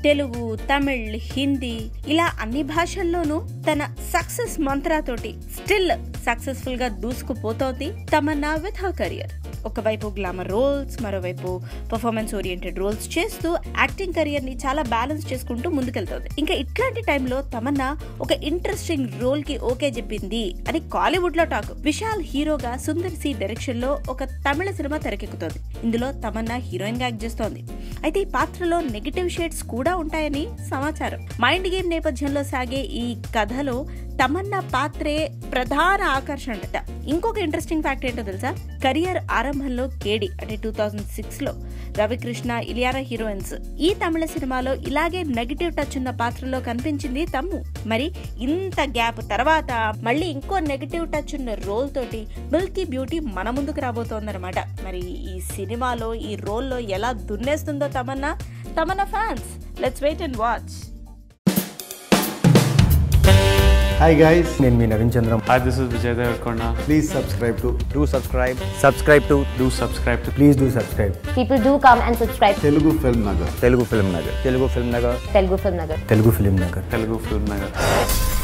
తెలుగు తమిళ్ హిందీ ఇలా అన్ని భాషల్లోనూ తన సక్సెస్ మంత్రాతోటి స్టిల్ సక్సెస్ఫుల్ గా దూసుకుపోతోంది తమన్నా విత్ హర్ కెరియర్ ఒకవైపు గ్లామర్ రోల్స్ మరోవైపు పర్ఫార్మెన్స్ ఓరియంటెడ్ రోల్స్ చేస్తూ యాక్టింగ్ కెరియర్ ని చాలా బ్యాలెన్స్ చేసుకుంటూ ముందుకెళ్తోంది ఇంకా ఇట్లాంటి టైంలో తమన్నా ఒక ఇంట్రెస్టింగ్ రోల్ కి ఓకే చెప్పింది అని కాలీవుడ్ లో టాక్ విశాల్ హీరోగా సుందర్ సి డైరెక్షన్ లో ఒక తమిళ సినిమా తెరకెక్కుతోంది ఇందులో తమన్నా హీరోయిన్ గా యాక్ట్ చేస్తోంది అయితే ఈ పాత్రలో నెగిటివ్ షేడ్స్ కూడా ఉంటాయని సమాచారం మైండ్ గేమ్ నేపథ్యంలో సాగే ఈ కథలో తమన్నా పాత్రే ప్రధాన ఆకర్షణట ఇంకొక ఇంట్రెస్టింగ్ ఫ్యాక్ట్ ఏంటో తెలుసా కెరియర్ ఆరంభంలో కేడి అంటే టూ థౌజండ్ సిక్స్ లో రవికృష్ణ ఇలియానా హీరోయిన్స్ ఈ తమిళ సినిమాలో ఇలాగే నెగిటివ్ టచ్ ఉన్న పాత్రలో కనిపించింది తమ్ము మరి ఇంత గ్యాప్ తర్వాత మళ్ళీ ఇంకో నెగిటివ్ టచ్ ఉన్న రోల్ తోటి మిల్కీ బ్యూటీ మన ముందుకు రాబోతోందనమాట మరి ఈ సినిమాలో ఈ రోల్లో ఎలా దున్నేస్తుందో Tamannaah Tamannaah fans let's wait and watch hi guys నేను మీ Naveen Chandram Hi, this is Vijay Devarkonda. Please subscribe to do subscribe subscribe to Do subscribe to please do subscribe People do come and subscribe to Telugu Film Nagar Telugu Film Nagar Telugu Film Nagar Telugu Film Nagar. Telugu Film Nagar Telugu Film Nagar.